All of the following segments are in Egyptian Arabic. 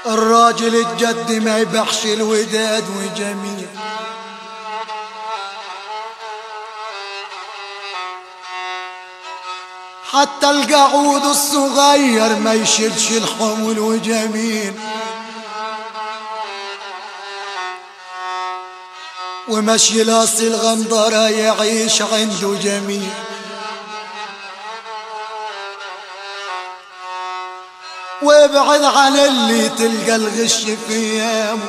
الراجل الجد ما يبحش الوداد وجميل حتى القعود الصغير ما يشيلش الحمل وجميل ومشي لاص الغندرة يعيش عنده جميل وابعد عن اللي تلقى الغش في ايامه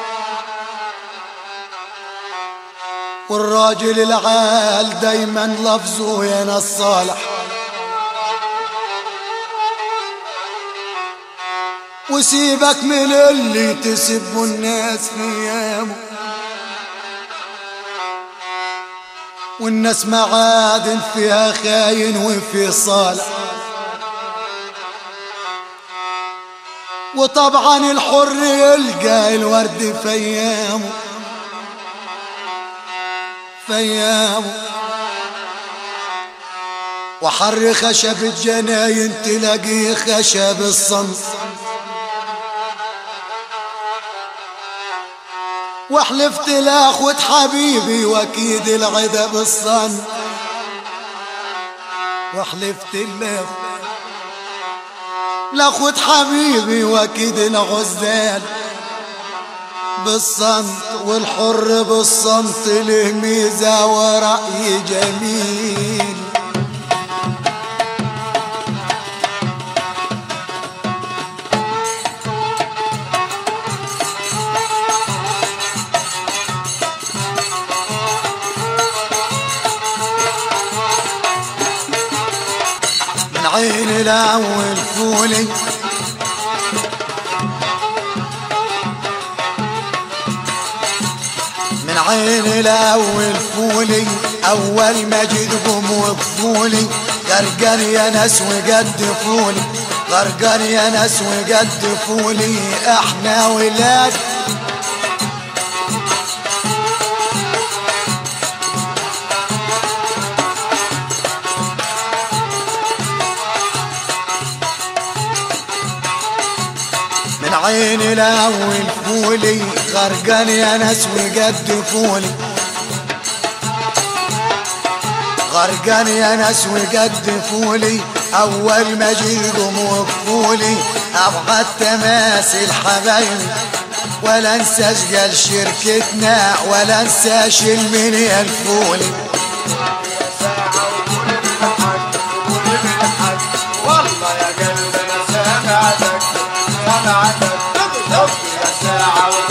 والراجل العال دايما لفظه يا الصالح وسيبك من اللي تسبوا الناس في ايامه والناس معادن فيها خاين وفي صالح وطبعا الحر يلقى الورد في ايامه في ايامه وحر خشب الجناين تلاقيه خشب الصمت وحلفت لاخوة حبيبي واكيد العدا بالصن وحلفت لاخوة لاخوة حبيبي واكيد العزال بالصمت والحر بالصمت له ميزة ورأي جميل من عين الاول فولي من عين الاول فولي اول ما جيت قوم وقفولي غرقان يا ناس وقدفولي غرقان يا ناس وقدفولي احنا ولاد من عين الاول فولي غرقان يا ناس وقدفولي غرقان يا ناس وقدفولي اول ما جيتم وقفولي ابغى تماثل حبايبي ولا انساش قال شركتنا ولا انساش المن يلفولي والله يا قلبي انا سامعتك سامعتك يا ساعة